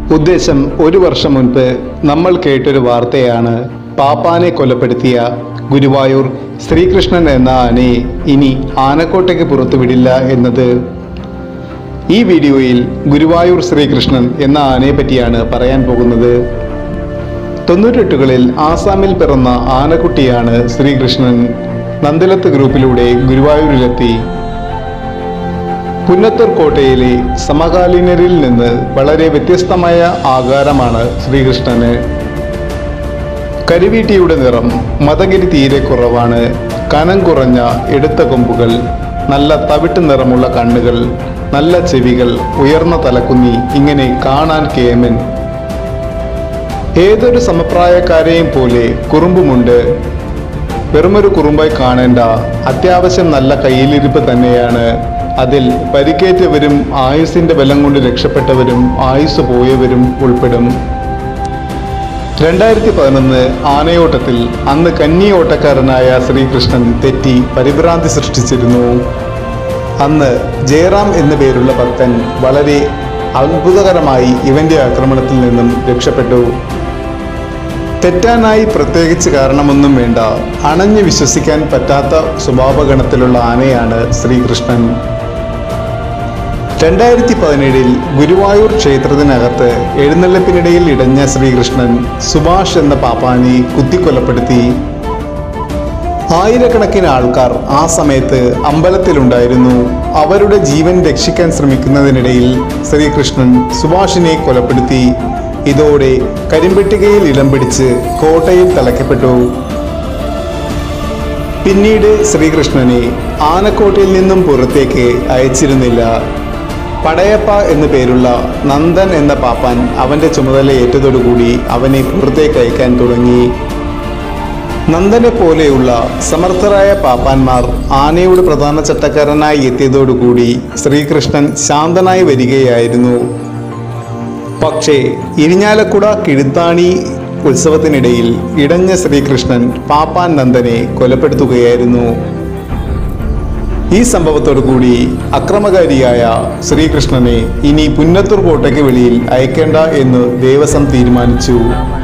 ഉദ്ദേശം ഒരു വർഷം മുൻപ് നമ്മൾ കേട്ടൊരു വാർത്തയാണ് പാപ്പാനെ കൊലപ്പെടുത്തിയ ഗുരുവായൂർ ശ്രീകൃഷ്ണൻ എന്ന ആനയെ ഇനി ആനക്കോട്ടയ്ക്ക് പുറത്തുവിടില്ല എന്നത് ഈ വീഡിയോയിൽ ഗുരുവായൂർ ശ്രീകൃഷ്ണൻ എന്ന ആനയെ പറ്റിയാണ് പറയാൻ പോകുന്നത് തൊണ്ണൂറ്റെട്ടുകളിൽ ആസാമിൽ പിറന്ന ആനക്കുട്ടിയാണ് ശ്രീകൃഷ്ണൻ നന്ദലത്ത് ഗ്രൂപ്പിലൂടെ ഗുരുവായൂരിലെത്തി പുന്നത്തൂർ കോട്ടയിലെ സമകാലീനരിൽ നിന്ന് വളരെ വ്യത്യസ്തമായ ആകാരമാണ് ശ്രീകൃഷ്ണന് കരിവീട്ടിയുടെ നിറം മതഗിരി തീരെ കുറവാണ് കനം കുറഞ്ഞ എടുത്ത കൊമ്പുകൾ നല്ല തവിട്ട് നിറമുള്ള കണ്ണുകൾ നല്ല ചെവികൾ ഉയർന്ന തലക്കുന്നി ഇങ്ങനെ കാണാൻ കേമൻ ഏതൊരു സമപ്രായക്കാരെയും പോലെ കുറുമ്പുമുണ്ട് വെറുമൊരു കുറുമ്പായി കാണേണ്ട അത്യാവശ്യം നല്ല കയ്യിലിരിപ്പ് തന്നെയാണ് അതിൽ പരിക്കേറ്റവരും ആയുസിന്റെ ബലം കൊണ്ട് രക്ഷപ്പെട്ടവരും ആയുസ് പോയവരും ഉൾപ്പെടും രണ്ടായിരത്തി പതിനൊന്ന് ആനയോട്ടത്തിൽ അന്ന് കന്നി ഓട്ടക്കാരനായ ശ്രീകൃഷ്ണൻ തെറ്റി പരിഭ്രാന്തി സൃഷ്ടിച്ചിരുന്നു അന്ന് ജയറാം എന്നു പേരുള്ള ഭക്തൻ വളരെ അത്ഭുതകരമായി ഇവന്റെ ആക്രമണത്തിൽ നിന്നും രക്ഷപ്പെട്ടു തെറ്റാനായി പ്രത്യേകിച്ച് കാരണമൊന്നും വേണ്ട അണഞ്ഞു വിശ്വസിക്കാൻ പറ്റാത്ത സ്വഭാവഗണത്തിലുള്ള ആനയാണ് ശ്രീകൃഷ്ണൻ രണ്ടായിരത്തി പതിനേഴിൽ ഗുരുവായൂർ ക്ഷേത്രത്തിനകത്ത് എഴുന്നള്ളിപ്പിനിടയിൽ ഇടഞ്ഞ ശ്രീകൃഷ്ണൻ സുഭാഷ് എന്ന പാപ്പാനെ കുത്തിക്കൊലപ്പെടുത്തി ആയിരക്കണക്കിന് ആൾക്കാർ ആ സമയത്ത് അമ്പലത്തിലുണ്ടായിരുന്നു അവരുടെ ജീവൻ രക്ഷിക്കാൻ ശ്രമിക്കുന്നതിനിടയിൽ ശ്രീകൃഷ്ണൻ സുഭാഷിനെ കൊലപ്പെടുത്തി ഇതോടെ കരിമ്പെട്ടികയിൽ ഇടം പിടിച്ച് കോട്ടയിൽ തളയ്ക്കപ്പെട്ടു പിന്നീട് ശ്രീകൃഷ്ണനെ ആനക്കോട്ടയിൽ നിന്നും പുറത്തേക്ക് അയച്ചിരുന്നില്ല പടയപ്പ എന്നു പേരുള്ള നന്ദൻ എന്ന പാപ്പാൻ അവന്റെ ചുമതല ഏറ്റതോടുകൂടി അവനെ പുറത്തേക്ക് അയക്കാൻ തുടങ്ങി നന്ദനെ പോലെയുള്ള സമർത്ഥരായ പാപ്പാന്മാർ ആനയുടെ പ്രധാന ചട്ടക്കാരനായി എത്തിയതോടുകൂടി ശ്രീകൃഷ്ണൻ ശാന്തനായി വരികയായിരുന്നു പക്ഷേ ഇരിഞ്ഞാലക്കുട കിഴുത്താണി ഉത്സവത്തിനിടയിൽ ഇടഞ്ഞ ശ്രീകൃഷ്ണൻ പാപ്പാൻ നന്ദനെ കൊലപ്പെടുത്തുകയായിരുന്നു ഈ സംഭവത്തോടു കൂടി അക്രമകാരിയായ ശ്രീകൃഷ്ണനെ ഇനി പുന്നത്തൂർ കോട്ടയ്ക്ക് വെളിയിൽ അയക്കേണ്ട എന്ന് ദേവസ്വം തീരുമാനിച്ചു